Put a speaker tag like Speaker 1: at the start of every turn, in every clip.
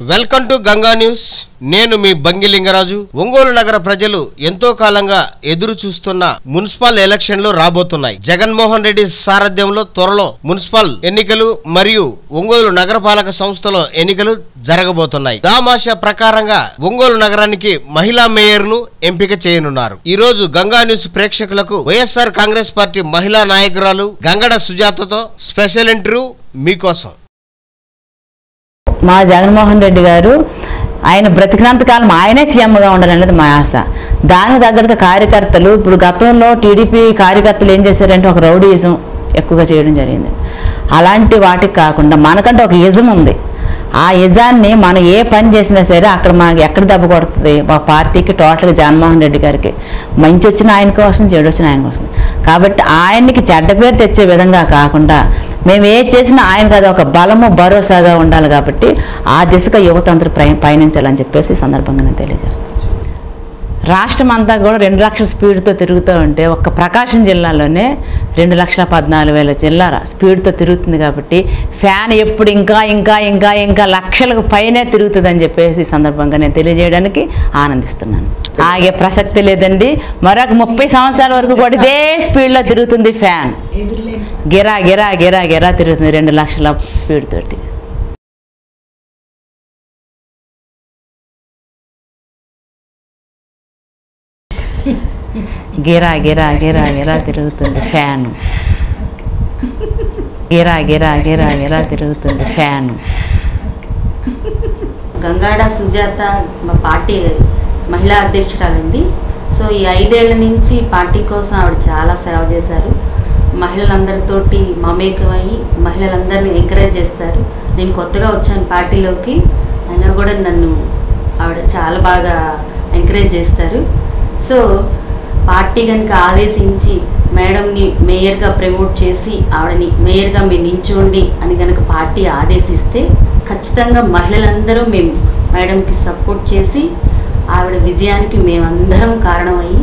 Speaker 1: Welcome to Ganga news నేను మీ బంగిలింగరాజు ఒంగోలు నగర ప్రజలు ఎంతో కాలంగా ఎదురు చూస్తున్న మున్సిపల్ ఎలక్షన్లు రాబోతున్నాయి జగన్మోహన్ రెడ్డి సారథ్యంలో త్వరలో మున్సిపల్ ఎన్నికలు మరియు ఒంగోలు నగరపాలక సంస్థలో ఎన్నికలు జరగబోతున్నాయి దామాష ప్రకారంగా ఒంగోలు నగరానికి మహిళా మేయర్ ను ఎంపిక చేయనున్నారు ఈ రోజు గంగా న్యూస్ ప్రేక్షకులకు వైఎస్ఆర్ కాంగ్రెస్ పార్టీ మహిళా నాయకురాలు గంగడ సుజాతతో స్పెషల్ ఇంటర్వ్యూ మీకోసం
Speaker 2: మా జగన్మోహన్ రెడ్డి గారు ఆయన బ్రతికినంత కాలం ఆయనే సీఎంగా ఉండాలనేది మా ఆశ దానికి తగ్గట్టు కార్యకర్తలు ఇప్పుడు గతంలో టీడీపీ కార్యకర్తలు ఏం చేశారంటే ఒక రౌడీయిజం ఎక్కువగా చేయడం జరిగింది అలాంటి వాటికి కాకుండా మనకంటే ఒక ఇజం ఉంది ఆ ఇజాన్ని మనం ఏ పని చేసినా సరే అక్కడ మనకి ఎక్కడ దెబ్బ కొడుతుంది మా పార్టీకి టోటల్గా జగన్మోహన్ రెడ్డి గారికి మంచి వచ్చిన ఆయన కోసం చెడు వచ్చిన ఆయన కోసం కాబట్టి ఆయనకి చెడ్డ పేరు తెచ్చే విధంగా కాకుండా మేము ఏ చేసినా ఆయనకు అది ఒక బలము భరోసాగా ఉండాలి కాబట్టి ఆ దిశగా యువత అందరూ ప్రయ- పయనించాలని చెప్పేసి ఈ సందర్భంగా నేను తెలియజేస్తాను రాష్ట్రం అంతా కూడా రెండు లక్షల స్పీడ్తో తిరుగుతూ ఉంటే ఒక్క ప్రకాశం జిల్లాలోనే రెండు లక్షల పద్నాలుగు వేల చిల్లర స్పీడ్తో తిరుగుతుంది కాబట్టి ఫ్యాన్ ఎప్పుడు ఇంకా ఇంకా ఇంకా ఇంకా లక్షలకు పైనే తిరుగుతుందని చెప్పేసి ఈ సందర్భంగా నేను తెలియజేయడానికి ఆనందిస్తున్నాను ఆగే ప్రసక్తి లేదండి మరొక ముప్పై సంవత్సరాల వరకు కూడా ఇదే స్పీడ్లో తిరుగుతుంది ఫ్యాన్ గిరా గిరా గిరా గిరా తిరుగుతుంది రెండు లక్షల స్పీడ్ తోటి గిరా గిరా గిరా గిరా తిరుగుతుంది ఫ్యాను గిరా గిరా గిరా గిరా తిరుగుతుంది ఫ్యాను
Speaker 3: గంగాడ సుజాత మా పార్టీ మహిళా అధ్యక్షురాలండి సో ఈ ఐదేళ్ల నుంచి పార్టీ కోసం ఆవిడ చాలా సేవ చేశారు మహిళలందరితోటి మమేకమై మహిళలందరినీ ఎంకరేజ్ చేస్తారు నేను కొత్తగా వచ్చాను పార్టీలోకి అయినా కూడా నన్ను ఆవిడ చాలా బాగా ఎంకరేజ్ చేస్తారు సో పార్టీ కనుక ఆదేశించి మేడంని మేయర్గా ప్రమోట్ చేసి ఆవిడని మేయర్గా మీరు నించోండి అని కనుక పార్టీ ఆదేశిస్తే ఖచ్చితంగా మహిళలందరూ మేము మేడంకి సపోర్ట్ చేసి ఆవిడ విజయానికి మేమందరం కారణమయ్యి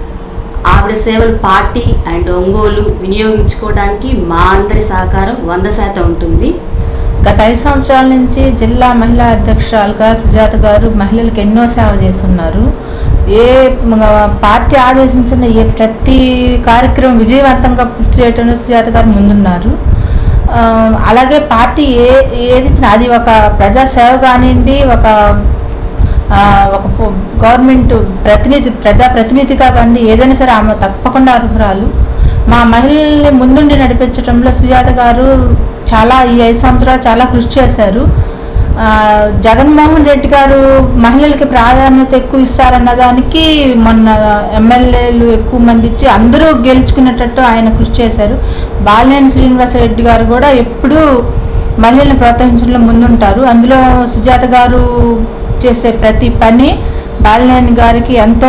Speaker 3: ఆవిడ సేవలు పార్టీ అండ్ ఒంగోలు వినియోగించుకోవడానికి మా అందరి సహకారం వంద శాతం ఉంటుంది
Speaker 4: గత ఐదు సంవత్సరాల నుంచి జిల్లా మహిళా అధ్యక్షురాలుగా సుజాత గారు మహిళలకు ఎన్నో సేవ చేస్తున్నారు ఏ మ- పార్టీ ఆదేశించిన ఏ ప్రతి కార్యక్రమం విజయవంతంగా పూర్తి చేయడంలో సుజాత గారు ముందున్నారు ఆ, అలాగే పార్టీ ఏ ఏది ఇచ్చినా అది ఒక ప్రజా సేవ కానివ్వండి ఒక ఆ, ఒక పో- గవర్నమెంట్ ప్రతినిధి ప్రజా ప్రతినిధిగా కానీ ఏదైనా సరే ఆమె తప్పకుండా అర్హురాలు మా మహిళల్ని ముందుండి నడిపించడంలో సుజాత గారు చాలా ఈ ఐదు సంవత్సరాలు చాలా కృషి చేశారు ఆ, జగన్మోహన్ రెడ్డి గారు మహిళలకి ప్రాధాన్యత ఎక్కువ ఇస్తారన్న దానికి మొన్న ఎమ్మెల్యేలు ఎక్కువ మంది ఇచ్చి అందరూ గెలుచుకునేటట్టు ఆయన కృషి చేశారు బాలినేని శ్రీనివాసరెడ్డి గారు కూడా ఎప్పుడూ మహిళల్ని ప్రోత్సహించడంలో ముందుంటారు అందులో సుజాత గారు చేసే ప్రతి పని బాలినేని గారికి ఎంతో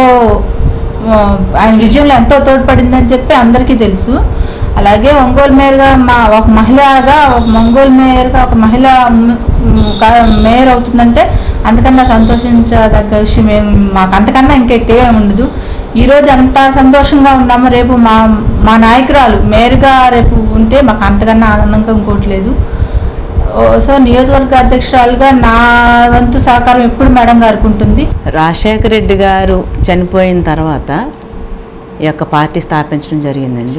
Speaker 4: ఆ, ఆయన విజయంలో ఎంతో తోడ్పడిందని చెప్పి అందరికీ తెలుసు అలాగే ఒంగోలు మేయర్గా మా ఒక మహిళగా ఒక ఒంగోలు మేయర్గా ఒక మహిళ మ్, మ్, కా- మేయర్ అవుతుందంటే అంతకన్నా సంతోషించదగ్గ విషయం ఏం మాకు అంతకన్నా ఇంకా ఎక్కువే ఉండదు ఈరోజు అంత సంతోషంగా ఉన్నాము రేపు మా మా నాయకురాలు మేయర్గా రేపు ఉంటే మాకు అంతకన్నా ఆనందంగా ఇంకోటి లేదు ఓ, సో నియోజకవర్గ అధ్యక్షురాలుగా నా వంతు సహకారం ఎప్పుడు మేడం గారికి ఉంటుంది
Speaker 2: రాజశేఖర రెడ్డి గారు చనిపోయిన తర్వాత ఈ యొక్క పార్టీ స్థాపించడం జరిగిందండి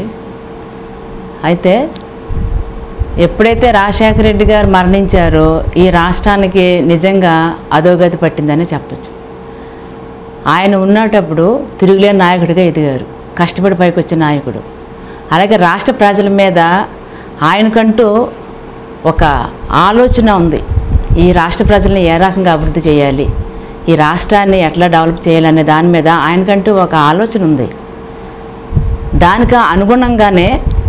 Speaker 2: అయితే ఎప్పుడైతే రాజశేఖర రెడ్డి గారు మరణించారో ఈ రాష్ట్రానికి నిజంగా అధోగతి పట్టిందని చెప్పచ్చు ఆయన ఉన్నటప్పుడు తిరుగులేని నాయకుడిగా ఎదిగారు కష్టపడి పైకి వచ్చిన నాయకుడు అలాగే రాష్ట్ర ప్రజల మీద ఆయనకంటూ ఒక ఆలోచన ఉంది ఈ రాష్ట్ర ప్రజల్ని ఏ రకంగా అభివృద్ధి చేయాలి ఈ రాష్ట్రాన్ని ఎట్లా డెవలప్ చేయాలనే దాని మీద ఆయనకంటూ ఒక ఆలోచన ఉంది దానికి అనుగుణంగానే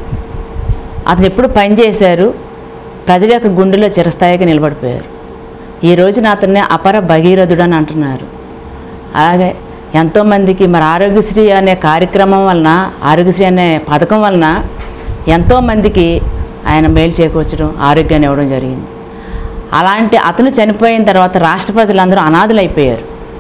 Speaker 2: అతను ఎప్పుడు పనిచేశారు ప్రజల యొక్క గుండెలో చిరస్థాయిగా నిలబడిపోయారు ఈ రోజున అతన్ని అపర భగీరథుడు అని అంటున్నారు అలాగే ఎంతోమందికి మరి ఆరోగ్యశ్రీ అనే కార్యక్రమం వలన ఆరోగ్యశ్రీ అనే పథకం వలన ఎంతోమందికి ఆయన మేలు చేకూర్చడం ఆరోగ్యాన్ని ఇవ్వడం జరిగింది అలాంటి అతను చనిపోయిన తర్వాత రాష్ట్ర ప్రజలందరూ అనాథులైపోయారు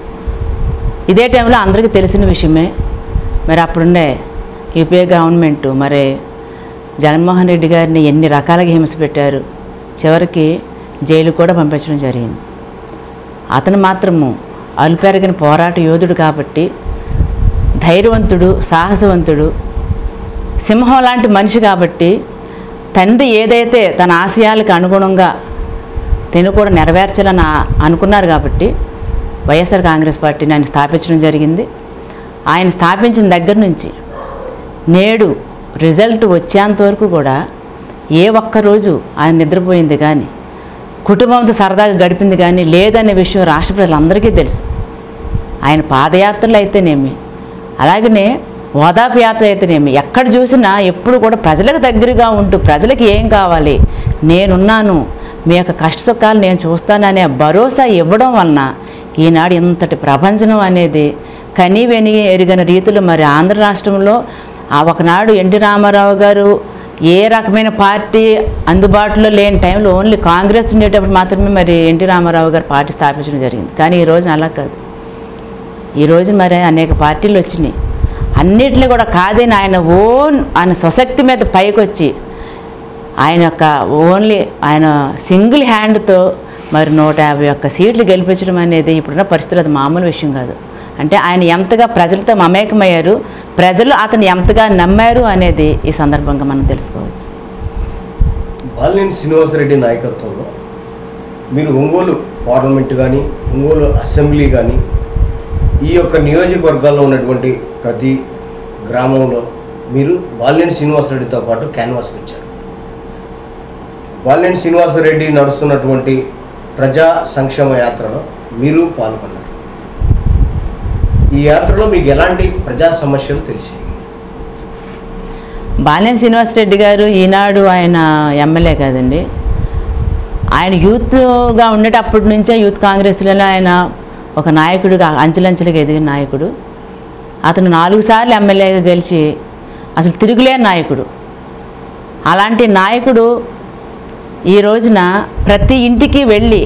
Speaker 2: ఇదే టైంలో అందరికీ తెలిసిన విషయమే మరి అప్పుడుండే యూపీఏ గవర్నమెంట్ మరి జగన్మోహన్ రెడ్డి గారిని ఎన్ని రకాలుగా హింస పెట్టారు చివరికి జైలు కూడా పంపించడం జరిగింది అతను మాత్రము అలుపెరగిన పోరాట యోధుడు కాబట్టి ధైర్యవంతుడు సాహసవంతుడు సింహం లాంటి మనిషి కాబట్టి తండ్రి ఏదైతే తన ఆశయాలకు అనుగుణంగా తిను కూడా నెరవేర్చాలని ఆ- అనుకున్నారు కాబట్టి వైఎస్ఆర్ కాంగ్రెస్ పార్టీని ఆయన స్థాపించడం జరిగింది ఆయన స్థాపించిన దగ్గర నుంచి నేడు రిజల్ట్ వచ్చేంత వరకు కూడా ఏ ఒక్క రోజు ఆయన నిద్రపోయింది కానీ కుటుంబంతో సరదాగా గడిపింది కానీ లేదనే విషయం రాష్ట్ర ప్రజలందరికీ తెలుసు ఆయన పాదయాత్రలు అయితేనేమి అలాగనే ఓదాపు యాత్ర అయితేనేమి ఎక్కడ చూసినా ఎప్పుడు కూడా ప్రజలకు దగ్గరగా ఉంటూ ప్రజలకు ఏం కావాలి నేనున్నాను మీ యొక్క కష్ట సుఖాలు నేను చూస్తాననే భరోసా ఇవ్వడం వలన ఈనాడు ఇంతటి ప్రపంచం అనేది కని వెని ఎరిగిన రీతిలో మరి ఆంధ్ర రాష్ట్రంలో ఆ ఒకనాడు ఎన్టీ రామారావు గారు ఏ రకమైన పార్టీ అందుబాటులో లేని టైంలో ఓన్లీ కాంగ్రెస్ ఉండేటప్పుడు మాత్రమే మరి ఎన్టీ రామారావు గారు పార్టీ స్థాపించడం జరిగింది కానీ ఈ రోజున అలా కాదు ఈరోజు మరి అనేక పార్టీలు వచ్చినాయి అన్నిటిని కూడా కాదని ఆయన ఓన్ ఆయన స్వశక్తి మీద పైకొచ్చి ఆయన యొక్క ఓన్లీ ఆయన సింగిల్ హ్యాండ్తో మరి నూట యాభై ఒక్క సీట్లు గెలిపించడం అనేది ఇప్పుడున్న పరిస్థితులు అది మామూలు విషయం కాదు అంటే ఆయన ఎంతగా ప్రజలతో మమేకమయ్యారు ప్రజలు అతను ఎంతగా నమ్మారు అనేది ఈ సందర్భంగా మనం తెలుసుకోవచ్చు
Speaker 1: బాలినేని శ్రీనివాసరెడ్డి నాయకత్వంలో మీరు ఒంగోలు పార్లమెంట్ కానీ ఒంగోలు అసెంబ్లీ కానీ ఈ యొక్క నియోజకవర్గాల్లో ఉన్నటువంటి ప్రతి గ్రామంలో మీరు బాలినేని శ్రీనివాసరెడ్డితో పాటు క్యాన్వాస్కి వచ్చారు బాలినేని శ్రీనివాసరెడ్డి నడుస్తున్నటువంటి ప్రజా సంక్షేమ యాత్రలో మీరు పాల్గొన్నారు ఈ యాత్రలో మీకు ఎలాంటి ప్రజా సమస్యలు తెలిసాయి
Speaker 2: బాలినేని శ్రీనివాసరెడ్డి గారు ఈనాడు ఆయన ఎమ్మెల్యే కాదండి ఆయన యూత్గా ఉండేటప్పటి నుంచే యూత్ కాంగ్రెస్లో ఆయన ఒక నాయకుడిగా అంచెలంచెలుగా ఎదిగిన నాయకుడు అతను నాలుగు సార్లు ఎమ్మెల్యేగా గెలిచి అసలు తిరుగులేని నాయకుడు అలాంటి నాయకుడు ఈ రోజున ప్రతి ఇంటికి వెళ్ళి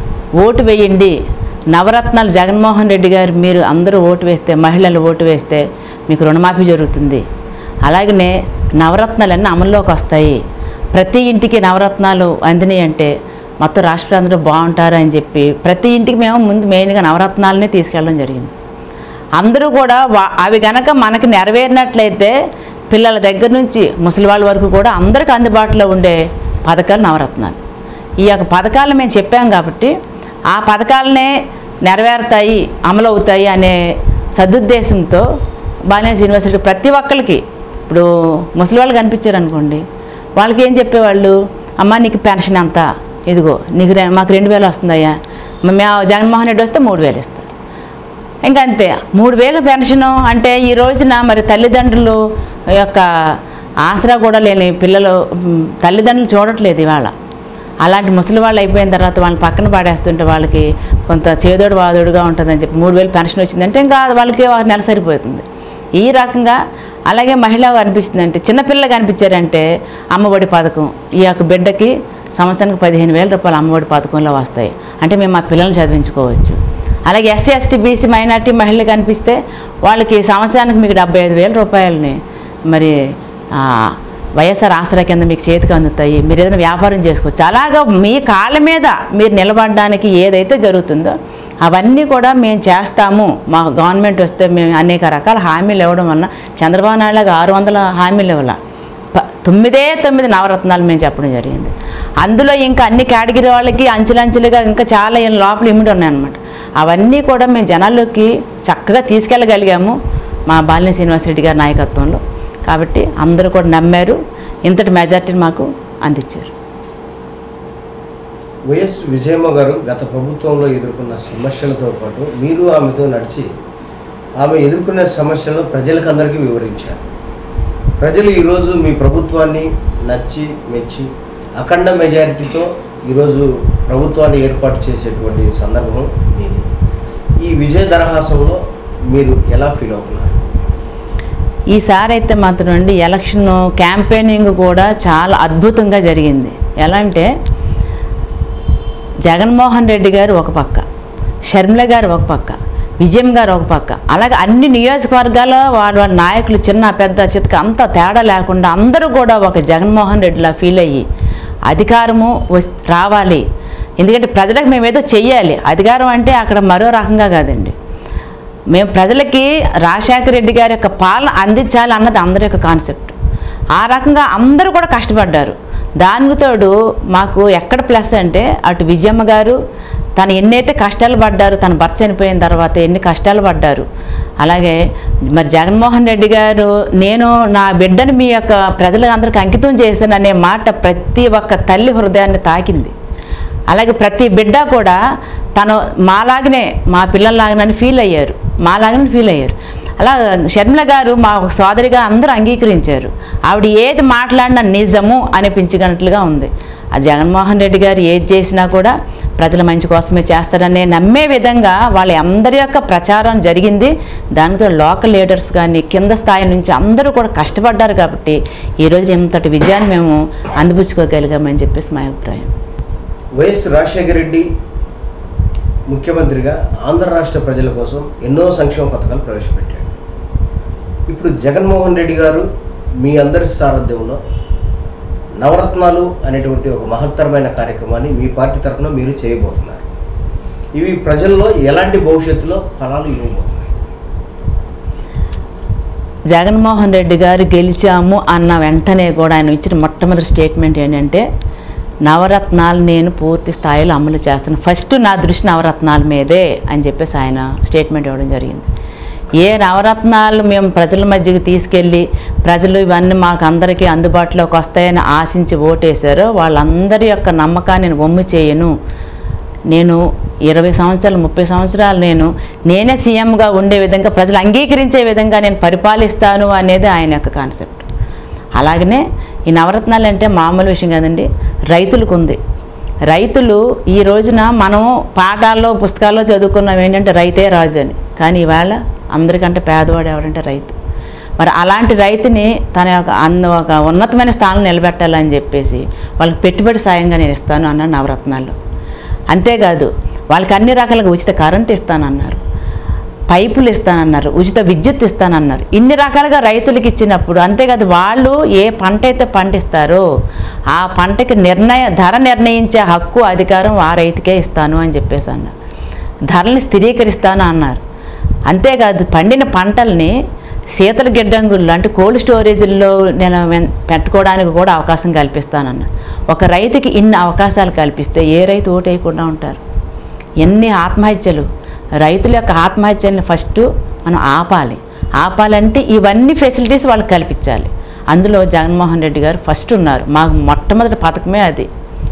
Speaker 2: ఓటు వేయండి నవరత్నాలు జగన్మోహన్ రెడ్డి గారు మీరు అందరూ ఓటు వేస్తే మహిళలు ఓటు వేస్తే మీకు రుణమాఫీ జరుగుతుంది అలాగనే నవరత్నాలన్నీ అమల్లోకి వస్తాయి ప్రతి ఇంటికి నవరత్నాలు అందినాయి అంటే మొత్తం రాష్ట్ర అందరూ బాగుంటారు అని చెప్పి ప్రతి ఇంటికి మేము ముందు మెయిన్గా నవరత్నాలనే తీసుకెళ్ళడం జరిగింది అందరూ కూడా వా- అవి గనక మనకి నెరవేరినట్లయితే పిల్లల దగ్గర నుంచి ముసలి వాళ్ళ వరకు కూడా అందరికీ అందుబాటులో ఉండే పథకాలు నవరత్నాలు ఈ యొక్క పథకాలు మేము చెప్పాం కాబట్టి ఆ పథకాలనే నెరవేరుతాయి అమలు అవుతాయి అనే సదుద్దేశంతో బాలినేని శ్రీనివాసరెడ్డి ప్రతి ఒక్కరికి ఇప్పుడు ముసలి వాళ్ళు కనిపించారు అనుకోండి వాళ్ళకి ఏం చెప్పేవాళ్ళు అమ్మ నీకు పెన్షన్ ఎంత ఇదిగో నీకు రె- మాకు రెండు వేలు వస్తుందయ్యా మేము జగన్మోహన్ రెడ్డి వస్తే మూడు వేలు ఇస్తారు ఇంకా అంతే మూడు వేలు పెన్షను అంటే ఈ రోజున మరి తల్లిదండ్రులు యొక్క ఆసరా కూడా లేని పిల్లలు మ్, తల్లిదండ్రులు చూడట్లేదు ఇవాళ అలాంటి ముసలి వాళ్ళు అయిపోయిన తర్వాత వాళ్ళని పక్కన పాడేస్తుంటే వాళ్ళకి కొంత చేదోడు వాదోడుగా ఉంటుందని చెప్పి మూడు వేలు పెన్షన్ వచ్చిందంటే ఇంకా వాళ్ళకి ఒక నెల సరిపోతుంది ఈ రకంగా అలాగే మహిళ కనిపిస్తుంది అంటే చిన్నపిల్లలు కనిపించారంటే అమ్మఒడి పథకం ఈ యొక్క బిడ్డకి సంవత్సరానికి పదిహేను వేల రూపాయలు అమ్మఒడి పథకంలో వస్తాయి అంటే మేము మా పిల్లల్ని చదివించుకోవచ్చు అలాగే ఎస్సీ ఎస్టీ బీసీ మైనార్టీ మహిళలు కనిపిస్తే వాళ్ళకి సంవత్సరానికి మీకు డెబ్బై ఐదు వేల రూపాయలని మరి ఆ, వైఎస్ఆర్ ఆసరా కింద మీకు చేతికి అందుతాయి మీరు ఏదైనా వ్యాపారం చేసుకోవచ్చు అలాగా మీ కాళ్ళ మీద మీరు నిలబడడానికి ఏదైతే జరుగుతుందో అవన్నీ కూడా మేము చేస్తాము మా గవర్నమెంట్ వస్తే మేము అనేక రకాల హామీలు ఇవ్వడం వలన చంద్రబాబు నాయుడు లాగా ఆరు వందల హామీలు ఇవ్వాల ప- తొమ్మిదే తొమ్మిది నవరత్నాలు మేము చెప్పడం జరిగింది అందులో ఇంకా అన్ని కేటగిరీ వాళ్ళకి అంచెలంచెలుగా ఇంకా చాలా ఏం లోపల ఇమిడి ఉన్నాయన్నమాట అవన్నీ కూడా మేము జనాల్లోకి చక్కగా తీసుకెళ్ళగలిగాము మా బాలినేని శ్రీనివాసరెడ్డి గారి నాయకత్వంలో కాబట్టి అందరూ కూడా నమ్మారు ఇంతటి మెజార్టీని మాకు అందించారు
Speaker 1: వైఎస్ విజయమ్మ గారు గత ప్రభుత్వంలో ఎదుర్కొన్న సమస్యలతో పాటు మీరు ఆమెతో నడిచి ఆమె ఎదుర్కొన్న సమస్యలను ప్రజలకు అందరికీ వివరించారు ప్రజలు ఈరోజు మీ ప్రభుత్వాన్ని నచ్చి మెచ్చి అఖండ మెజారిటీతో ఈరోజు ప్రభుత్వాన్ని ఏర్పాటు చేసేటువంటి సందర్భం మీది ఈ విజయ దరహాసంలో మీరు ఎలా ఫీల్ అవుతున్నారు
Speaker 2: ఈసారి అయితే మాత్రం అండి ఎలక్షన్ క్యాంపెయినింగ్ కూడా చాలా అద్భుతంగా జరిగింది ఎలా అంటే జగన్మోహన్ రెడ్డి గారు ఒక పక్క షర్మిల గారు ఒక పక్క విజయం గారు ఒక పక్క అలాగే అన్ని నియోజకవర్గాల వారి వారి నాయకులు చిన్న పెద్ద చితక అంత తేడా లేకుండా అందరూ కూడా ఒక జగన్మోహన్ రెడ్డిలా ఫీల్ అయ్యి అధికారము వస్ రావాలి ఎందుకంటే ప్రజలకు మేము ఏదో చెయ్యాలి అధికారం అంటే అక్కడ మరో రకంగా కాదండి మేము ప్రజలకి రాజశేఖర రెడ్డి గారి యొక్క పాలన అందించాలి అన్నది అందరి యొక్క కాన్సెప్ట్ ఆ రకంగా అందరూ కూడా కష్టపడ్డారు దానికి తోడు మాకు ఎక్కడ ప్లస్ అంటే అటు విజయమ్మ గారు తను ఎన్నైతే కష్టాలు పడ్డారు తన భర్త చనిపోయిన తర్వాత ఎన్ని కష్టాలు పడ్డారు అలాగే మరి జగన్మోహన్ రెడ్డి గారు నేను నా బిడ్డని మీ యొక్క ప్రజలందరికీ అంకితం చేశాను అనే మాట ప్రతి ఒక్క తల్లి హృదయాన్ని తాకింది అలాగే ప్రతి బిడ్డ కూడా తను మాలాగనే మా పిల్లల్లాగానే ఫీల్ అయ్యారు మాలాగానే ఫీల్ అయ్యారు అలా షర్మిల గారు మా ఒక సోదరిగా అందరూ అంగీకరించారు ఆవిడ ఏది మాట్లాడినా నిజము అనిపించగనట్లుగా ఉంది ఆ జగన్మోహన్ రెడ్డి గారు ఏది చేసినా కూడా ప్రజల మంచి కోసమే చేస్తారనే నమ్మే విధంగా వాళ్ళ అందరి యొక్క ప్రచారం జరిగింది దానితో లోకల్ లీడర్స్ కానీ కింద స్థాయి నుంచి అందరూ కూడా కష్టపడ్డారు కాబట్టి ఈరోజు ఇంతటి విజయాన్ని మేము అందిపుచ్చుకోగలిగామని చెప్పేసి మా అభిప్రాయం
Speaker 1: వైఎస్ రాజశేఖర రెడ్డి ముఖ్యమంత్రిగా ఆంధ్ర రాష్ట్ర ప్రజల కోసం ఎన్నో సంక్షేమ పథకాలు ప్రవేశపెట్టాడు ఇప్పుడు జగన్మోహన్ రెడ్డి గారు మీ అందరి సారథ్యంలో నవరత్నాలు అనేటువంటి ఒక మహత్తరమైన కార్యక్రమాన్ని మీ పార్టీ తరఫున మీరు చేయబోతున్నారు ఇవి ప్రజల్లో ఎలాంటి భవిష్యత్తులో ఫలాలు ఇవ్వబోతున్నాయి
Speaker 2: జగన్మోహన్ రెడ్డి గారు గెలిచాము అన్న వెంటనే కూడా ఆయన ఇచ్చిన మొట్టమొదటి స్టేట్మెంట్ ఏంటంటే నవరత్నాలు నేను పూర్తి స్థాయిలో అమలు చేస్తాను ఫస్ట్ నా దృష్టి నవరత్నాల మీదే అని చెప్పేసి ఆయన స్టేట్మెంట్ ఇవ్వడం జరిగింది ఏ నవరత్నాలు మేము ప్రజల మధ్యకి తీసుకెళ్ళి ప్రజలు ఇవన్నీ మాకు అందరికీ అందుబాటులోకి వస్తాయని ఆశించి ఓటేశారో వాళ్ళందరి యొక్క నమ్మకాన్ని నేను వమ్ము చేయను నేను ఇరవై సంవత్సరాలు ముప్పై సంవత్సరాలు నేను నేనే సీఎంగా ఉండే విధంగా ప్రజలు అంగీకరించే విధంగా నేను పరిపాలిస్తాను అనేది ఆయన యొక్క కాన్సెప్ట్ అలాగనే ఈ నవరత్నాలు అంటే మామూలు విషయం కాదండి రైతులకు ఉంది రైతులు ఈ రోజున మనం పాఠాల్లో పుస్తకాల్లో చదువుకున్నాం ఏంటంటే రైతే రాజు అని కానీ ఇవాళ అందరికంటే పేదవాడు ఎవరంటే రైతు మరి అలాంటి రైతుని తన యొక్క అన్న ఒక ఉన్నతమైన స్థానం నిలబెట్టాలని చెప్పేసి వాళ్ళకి పెట్టుబడి సాయంగా నేను ఇస్తాను అన్నాను నవరత్నాల్లో అంతేకాదు వాళ్ళకి అన్ని రకాలుగా ఉచిత కరెంట్ ఇస్తానన్నారు పైపులు ఇస్తానన్నారు ఉచిత విద్యుత్ ఇస్తానన్నారు ఇన్ని రకాలుగా రైతులకు ఇచ్చినప్పుడు అంతేకాదు వాళ్ళు ఏ పంట అయితే పండిస్తారో ఆ పంటకి నిర్ణయ ధర నిర్ణయించే హక్కు అధికారం ఆ రైతుకే ఇస్తాను అని చెప్పేసి అన్నారు ధరల్ని స్థిరీకరిస్తాను అన్నారు అంతేకాదు పండిన పంటల్ని శీతల గిడ్డంగుల్లో అంటే కోల్డ్ స్టోరేజీల్లో నేను వెన్- పెట్టుకోవడానికి కూడా అవకాశం కల్పిస్తానన్న ఒక రైతుకి ఇన్ని అవకాశాలు కల్పిస్తే ఏ రైతు ఓటేయకుండా ఉంటారు ఎన్ని ఆత్మహత్యలు రైతుల యొక్క ఆత్మహత్యల్ని ఫస్ట్ మనం ఆపాలి ఆపాలంటే ఇవన్నీ ఫెసిలిటీస్ వాళ్ళకి కల్పించాలి అందులో జగన్మోహన్ రెడ్డి గారు ఫస్ట్ ఉన్నారు మాకు మొట్టమొదటి పథకమే అది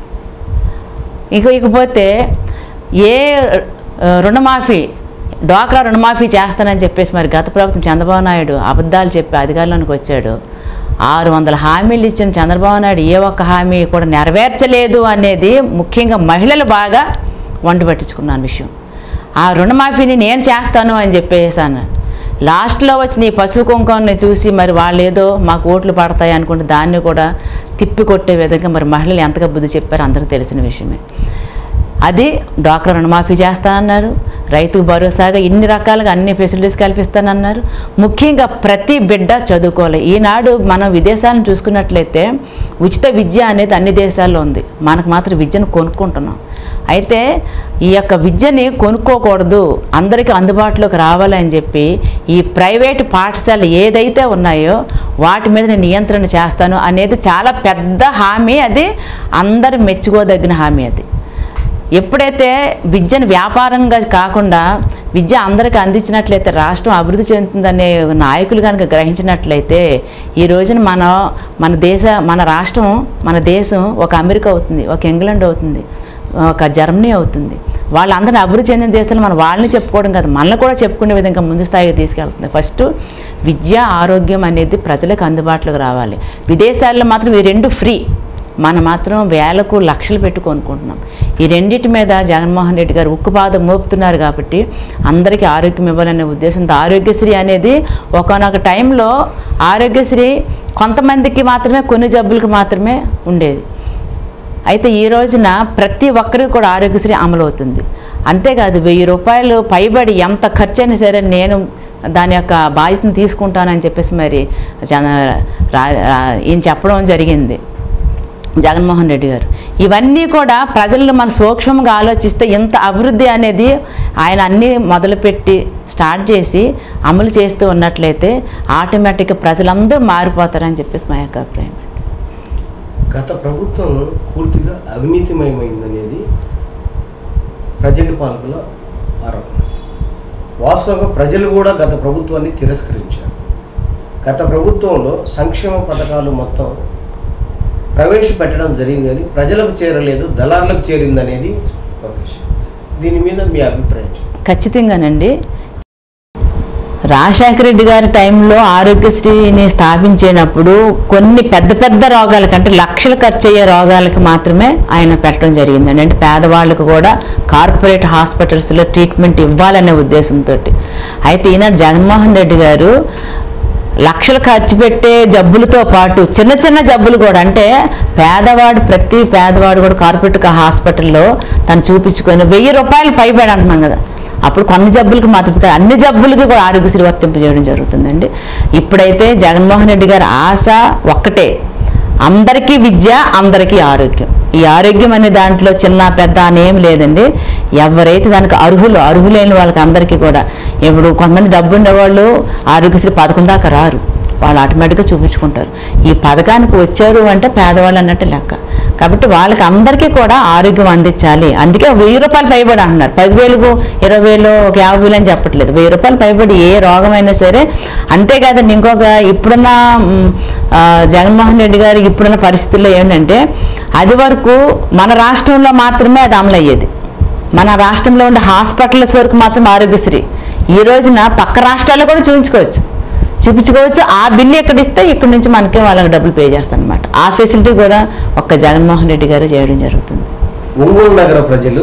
Speaker 2: ఇక ఇకపోతే ఏ ఆ, రుణమాఫీ డ్వాక్రా రుణమాఫీ చేస్తానని చెప్పేసి మరి గత ప్రభుత్వం చంద్రబాబు నాయుడు అబద్ధాలు చెప్పి అధికారంలోకి వచ్చాడు ఆరు వందల హామీలు ఇచ్చిన చంద్రబాబు నాయుడు ఏ ఒక్క హామీ కూడా నెరవేర్చలేదు అనేది ముఖ్యంగా మహిళలు బాగా వంట పట్టించుకున్నాను విషయం ఆ రుణమాఫీని నేను చేస్తాను అని చెప్పేసి అన్నాను లాస్ట్లో వచ్చిన ఈ పశువు కుంకుమని చూసి మరి వాళ్ళు ఏదో మాకు ఓట్లు పడతాయి అనుకుంటే దాన్ని కూడా తిప్పి కొట్టే విధంగా మరి మహిళలు ఎంతగా బుద్ధి చెప్పారో అందరికీ తెలిసిన విషయమే అది డాక్టర్ రుణమాఫీ చేస్తానన్నారు రైతుకు భరోసాగా ఇన్ని రకాలుగా అన్ని ఫెసిలిటీస్ కల్పిస్తానన్నారు ముఖ్యంగా ప్రతి బిడ్డ చదువుకోవాలి ఈనాడు మనం విదేశాలను చూసుకున్నట్లయితే ఉచిత విద్య అనేది అన్ని దేశాల్లో ఉంది మనకు మాత్రం విద్యను కొనుక్కుంటున్నాం అయితే ఈ యొక్క విద్యని కొనుక్కోకూడదు అందరికీ అందుబాటులోకి రావాలని చెప్పి ఈ ప్రైవేటు పాఠశాలలు ఏదైతే ఉన్నాయో వాటి మీద నేను నియంత్రణ చేస్తాను అనేది చాలా పెద్ద హామీ అది అందరు మెచ్చుకోదగిన హామీ అది ఎప్పుడైతే విద్యను వ్యాపారంగా కాకుండా విద్య అందరికీ అందించినట్లయితే రాష్ట్రం అభివృద్ధి చెందుతుందనే నాయకులు కనుక గ్రహించినట్లయితే ఈ రోజున మన మన దేశ మన రాష్ట్రం మన దేశం ఒక అమెరికా అవుతుంది ఒక ఇంగ్లాండ్ అవుతుంది ఒక జర్మనీ అవుతుంది వాళ్ళందరినీ అభివృద్ధి చెందిన దేశాలు మనం వాళ్ళని చెప్పుకోవడం కాదు మనల్ని కూడా చెప్పుకునే విధంగా ముందు స్థాయికి తీసుకెళ్తుంది ఫస్ట్ విద్య ఆరోగ్యం అనేది ప్రజలకు అందుబాటులోకి రావాలి విదేశాల్లో మాత్రం ఈ రెండు ఫ్రీ మనం మాత్రం వేలకు లక్షలు పెట్టి కొనుక్కుంటున్నాం ఈ రెండింటి మీద జగన్మోహన్ రెడ్డి గారు ఉక్కుపాదం మోపుతున్నారు కాబట్టి అందరికీ ఆరోగ్యం ఇవ్వాలనే ఉద్దేశంతో ఆరోగ్యశ్రీ అనేది ఒకనొక టైంలో ఆరోగ్యశ్రీ కొంతమందికి మాత్రమే కొన్ని జబ్బులకు మాత్రమే ఉండేది అయితే ఈ రోజున ప్రతి ఒక్కరికి కూడా ఆరోగ్యశ్రీ అమలు అవుతుంది అంతేకాదు వెయ్యి రూపాయలు పైబడి ఎంత ఖర్చు అయినా సరే నేను దాని యొక్క బాధ్యతను తీసుకుంటానని చెప్పేసి మరి జన రా- రా- ఈయన చెప్పడం జరిగింది జగన్మోహన్ రెడ్డి గారు ఇవన్నీ కూడా ప్రజలు మన సూక్ష్మంగా ఆలోచిస్తే ఇంత అభివృద్ధి అనేది ఆయన అన్నీ మొదలుపెట్టి స్టార్ట్ చేసి అమలు చేస్తూ ఉన్నట్లయితే ఆటోమేటిక్గా ప్రజలందరూ మారిపోతారని చెప్పేసి మా యొక్క అభిప్రాయం
Speaker 1: గత ప్రభుత్వం పూర్తిగా అవినీతిమయమైందనేది ప్రజెంట్ పాలకుల ఆరోపణ వాస్తవంగా ప్రజలు కూడా గత ప్రభుత్వాన్ని తిరస్కరించారు గత ప్రభుత్వంలో సంక్షేమ పథకాలు మొత్తం ప్రవేశపెట్టడం జరిగింది కానీ ప్రజలకు చేరలేదు దళారులకు చేరిందనేది ఒక విషయం దీని మీద మీ అభిప్రాయం చెప్పండి.
Speaker 2: ఖచ్చితంగానండి రాజశేఖర రెడ్డి గారి టైంలో ఆరోగ్యశ్రీని స్థాపించేటప్పుడు కొన్ని పెద్ద పెద్ద రోగాలకి అంటే లక్షలు ఖర్చు అయ్యే రోగాలకి మాత్రమే ఆయన పెట్టడం జరిగిందండి అంటే పేదవాళ్ళకు కూడా కార్పొరేట్ హాస్పిటల్స్లో ట్రీట్మెంట్ ఇవ్వాలనే ఉద్దేశంతో అయితే ఈనాడు జగన్మోహన్ రెడ్డి గారు లక్షలు ఖర్చు పెట్టే జబ్బులతో పాటు చిన్న చిన్న జబ్బులు కూడా అంటే పేదవాడు ప్రతి పేదవాడు కూడా కార్పొరేట్ హాస్పిటల్లో తను చూపించుకొని వెయ్యి రూపాయలు పైబడి అంటున్నాం కదా అప్పుడు కొన్ని జబ్బులకు మాత్రం కాదు, అన్ని జబ్బులకి కూడా ఆరోగ్యశ్రీ వర్తింపజేయడం జరుగుతుందండి ఇప్పుడైతే జగన్మోహన్ రెడ్డి గారి ఆశ ఒక్కటే అందరికీ విద్య అందరికీ ఆరోగ్యం ఈ ఆరోగ్యం అనే దాంట్లో చిన్న పెద్ద అని ఏం లేదండి ఎవరైతే దానికి అర్హులు అర్హులైన వాళ్ళకి అందరికీ కూడా ఇప్పుడు కొంతమంది డబ్బు ఉండేవాళ్ళు ఆరోగ్యశ్రీ పథకం దాకా రారు వాళ్ళు ఆటోమేటిక్గా చూపించుకుంటారు ఈ పథకానికి వచ్చారు అంటే పేదవాళ్ళు అన్నట్టు లెక్క కాబట్టి వాళ్ళకి అందరికీ కూడా ఆరోగ్యం అందించాలి అందుకే వెయ్యి రూపాయలు పైబడి అంటున్నారు పదివేలకు ఇరవై వేలు ఒక యాభై వేలు అని చెప్పట్లేదు వెయ్యి రూపాయలు పైబడి ఏ రోగమైనా సరే అంతేకాదండి ఇంకొక ఇప్పుడున్న మ్, ఆ, జగన్మోహన్ రెడ్డి గారి ఇప్పుడున్న పరిస్థితుల్లో ఏంటంటే అది వరకు మన రాష్ట్రంలో మాత్రమే అది అమలు అయ్యేది మన రాష్ట్రంలో ఉండే హాస్పిటల్స్ వరకు మాత్రం ఆరోగ్యశ్రీ ఈ రోజున పక్క రాష్ట్రాల్లో కూడా చూపించుకోవచ్చు చూపించుకోవచ్చు ఆ బిల్లు ఎక్కడ ఇస్తే ఇక్కడ నుంచి మనకే వాళ్ళకి డబ్బులు పే చేస్తాను అనమాట ఆ ఫెసిలిటీ కూడా ఒక్క జగన్మోహన్ రెడ్డి గారు చేయడం జరుగుతుంది
Speaker 1: ఒంగోలు నగర ప్రజలు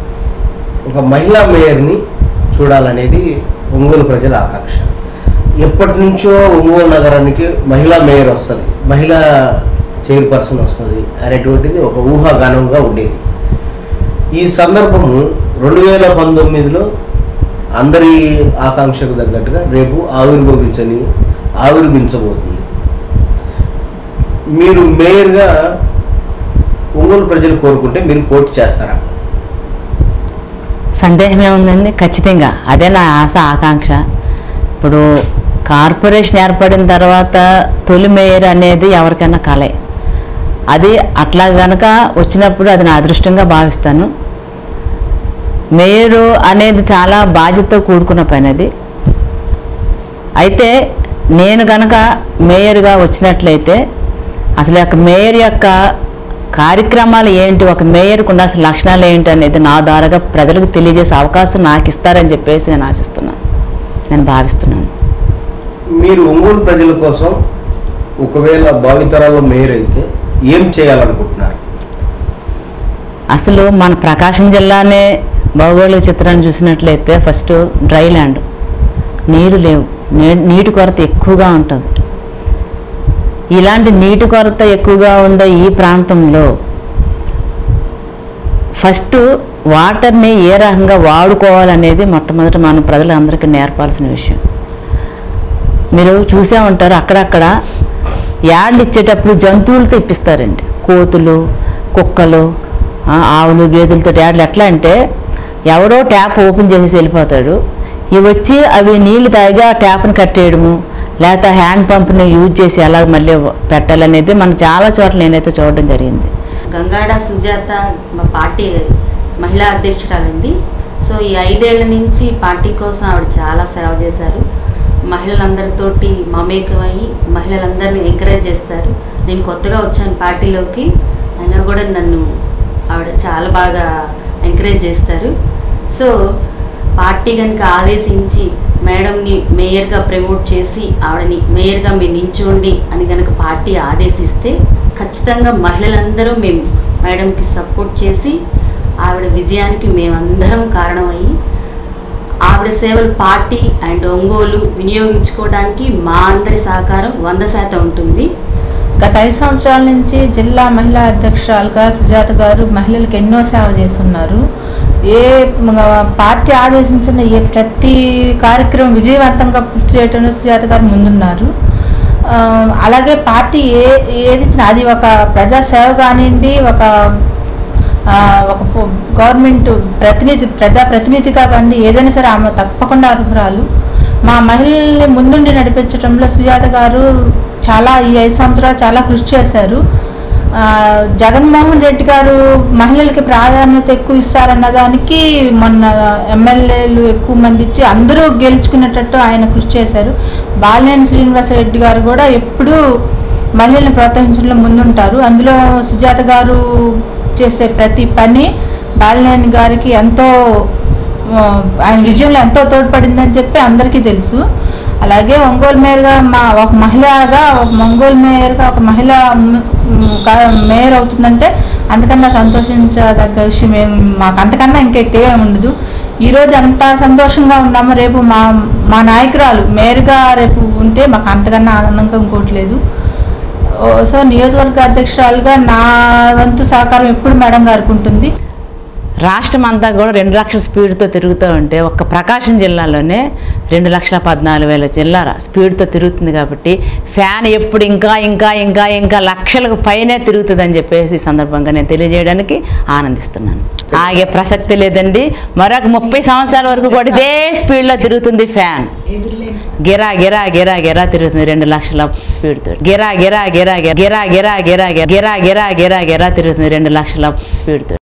Speaker 1: ఒక మహిళా మేయర్ని చూడాలనేది ఒంగోలు ప్రజల ఆకాంక్ష ఎప్పటి నుంచో ఒంగోలు నగరానికి మహిళా మేయర్ వస్తుంది మహిళా చైర్పర్సన్ వస్తుంది అనేటువంటిది ఒక ఊహాగానంగా ఉండేది ఈ సందర్భము రెండు వేల పంతొమ్మిదిలో అందరి ఆకాంక్షకు తగ్గట్టుగా రేపు ఆవిర్భవించని ఆవిర్భించబోతుంది మీరు మేయర్గా ఒంగోలు ప్రజలు కోరుకుంటే మీరు పోటీ చేస్తారా
Speaker 2: సందేహం ఏముందండి ఖచ్చితంగా అదే నా ఆశ ఆకాంక్ష ఇప్పుడు కార్పొరేషన్ ఏర్పడిన తర్వాత తొలి మేయర్ అనేది ఎవరికైనా కలే అది అట్లా గనక వచ్చినప్పుడు అది నా అదృష్టంగా భావిస్తాను మేయరు అనేది చాలా బాధ్యతతో కూడుకున్న పని అది అయితే నేను గనక మేయర్గా వచ్చినట్లయితే అసలు యొక్క మేయర్ యొక్క కార్యక్రమాలు ఏంటి ఒక మేయర్కు ఉన్న అసలు లక్షణాలు ఏంటి అనేది నా ద్వారాగా ప్రజలకు తెలియజేసే అవకాశం నాకు ఇస్తారని చెప్పేసి నేను ఆశిస్తున్నాను నేను భావిస్తున్నాను
Speaker 1: మీరు ఒంగోలు ప్రజల కోసం ఒకవేళ భావితరాల్లో మేయర్ అయితే ఏం చేయాలనుకుంటున్నారు
Speaker 2: అసలు మన ప్రకాశం జిల్లానే భౌగోళిక చిత్రాన్ని చూసినట్లయితే ఫస్ట్ డ్రై ల్యాండ్ నీరు లేవు నీ- నీటి కొరత ఎక్కువగా ఉంటుంది ఇలాంటి నీటి కొరత ఎక్కువగా ఉండే ఈ ప్రాంతంలో ఫస్ట్ వాటర్ని ఏ రకంగా వాడుకోవాలనేది మొట్టమొదట మనం ప్రజలందరికీ నేర్పాల్సిన విషయం మీరు చూసే ఉంటారు అక్కడక్కడ యాడ్లు ఇచ్చేటప్పుడు జంతువులతో ఇప్పిస్తారండి కోతులు కుక్కలు ఆ, ఆవులు గేదెలతో యాడ్లు ఎట్లా అంటే ఎవడో ట్యాప్ ఓపెన్ చేసి వెళ్ళిపోతాడు ఇవి వచ్చి అవి నీళ్లు తాగి ఆ ట్యాప్ని కట్టేయడము లేకపోతే హ్యాండ్ పంప్ని యూజ్ చేసి ఎలా మళ్ళీ పెట్టాలనేది మనం చాలా చోట్ల నేనైతే చూడడం జరిగింది
Speaker 3: గంగాడ సుజాత మా పార్టీ మహిళా అధ్యక్షురాలండి సో ఈ ఐదేళ్ల నుంచి పార్టీ కోసం ఆవిడ చాలా సేవ చేశారు మహిళలందరితోటి మమేకమై మహిళలందరినీ ఎంకరేజ్ చేస్తారు నేను కొత్తగా వచ్చాను పార్టీలోకి అయినా కూడా నన్ను ఆవిడ చాలా బాగా ఎంకరేజ్ చేస్తారు సో పార్టీ కనుక ఆదేశించి మేడంని మేయర్గా ప్రమోట్ చేసి ఆవిడని మేయర్గా మీరు నించోండి అని కనుక పార్టీ ఆదేశిస్తే ఖచ్చితంగా మహిళలందరూ మేము మేడంకి సపోర్ట్ చేసి ఆవిడ విజయానికి మేమందరం కారణమయ్యి ఆవిడ సేవలు పార్టీ అండ్ ఒంగోలు వినియోగించుకోవడానికి మా అందరి సహకారం వంద శాతం ఉంటుంది
Speaker 4: గత ఐదు సంవత్సరాల నుంచి జిల్లా మహిళా అధ్యక్షురాలుగా సుజాత గారు మహిళలకు ఎన్నో సేవ చేస్తున్నారు ఏ మ- పార్టీ ఆదేశించిన ఏ ప్రతి కార్యక్రమం విజయవంతంగా పూర్తి చేయడంలో సుజాత గారు ముందున్నారు ఆ, అలాగే పార్టీ ఏ ఏది ఇచ్చినా అది ఒక ప్రజాసేవ కానివ్వండి ఒక ఆ, ఒక పో- గవర్నమెంట్ ప్రతినిధి ప్రజా ప్రతినిధిగా కానీ ఏదైనా సరే ఆమె తప్పకుండా అర్హురాలు మా మహిళల్ని ముందుండి నడిపించడంలో సుజాత గారు చాలా ఈ ఐదు సంవత్సరాలు చాలా కృషి చేశారు ఆ, జగన్మోహన్ రెడ్డి గారు మహిళలకి ప్రాధాన్యత ఎక్కువ ఇస్తారన్న దానికి మొన్న ఎమ్మెల్యేలు ఎక్కువ మంది ఇచ్చి అందరూ గెలుచుకునేటట్టు ఆయన కృషి చేశారు బాలినేని శ్రీనివాసరెడ్డి గారు కూడా ఎప్పుడూ మహిళల్ని ప్రోత్సహించడంలో ముందుంటారు అందులో సుజాత గారు చేసే ప్రతి పని బాలినేని గారికి ఎంతో ఆ, ఆయన విజయంలో ఎంతో తోడ్పడిందని చెప్పి అందరికీ తెలుసు అలాగే ఒంగోలు మేయర్గా మా ఒక మహిళగా ఒక ఒంగోలు మేయర్గా ఒక మహిళ మ్, మ్, కా- మేయర్ అవుతుందంటే అంతకన్నా సంతోషించదగ్గ విషయం ఏం మాకు అంతకన్నా ఇంకా ఎక్కువ ఏమి ఉండదు ఈరోజు అంత సంతోషంగా ఉన్నాము రేపు మా మా నాయకురాలు మేయర్గా రేపు ఉంటే మాకు అంతకన్నా ఆనందంగా ఇంకోటి లేదు ఓ, సో నియోజకవర్గ అధ్యక్షురాలుగా నా వంతు సహకారం ఎప్పుడు మేడం గారికి ఉంటుంది
Speaker 2: రాష్ట్రం అంతా కూడా రెండు లక్షల స్పీడ్తో తిరుగుతూ ఉంటే ఒక్క ప్రకాశం జిల్లాలోనే రెండు లక్షల పద్నాలుగు వేల చిల్లర స్పీడ్తో తిరుగుతుంది కాబట్టి ఫ్యాన్ ఎప్పుడు ఇంకా ఇంకా ఇంకా ఇంకా లక్షలకు పైనే తిరుగుతుందని చెప్పేసి ఈ సందర్భంగా నేను తెలియజేయడానికి ఆనందిస్తున్నాను ఆగే ప్రసక్తి లేదండి మరొక ముప్పై సంవత్సరాల వరకు కూడా ఇదే స్పీడ్లో తిరుగుతుంది ఫ్యాన్ గిరా గిరా గిరా గిరా తిరుగుతుంది రెండు లక్షల స్పీడ్తో గిరా గిరా గిరా గిరా గిరా గిరా గిరా గిరా గిరా గిరా గిరా తిరుగుతుంది రెండు లక్షల స్పీడ్తో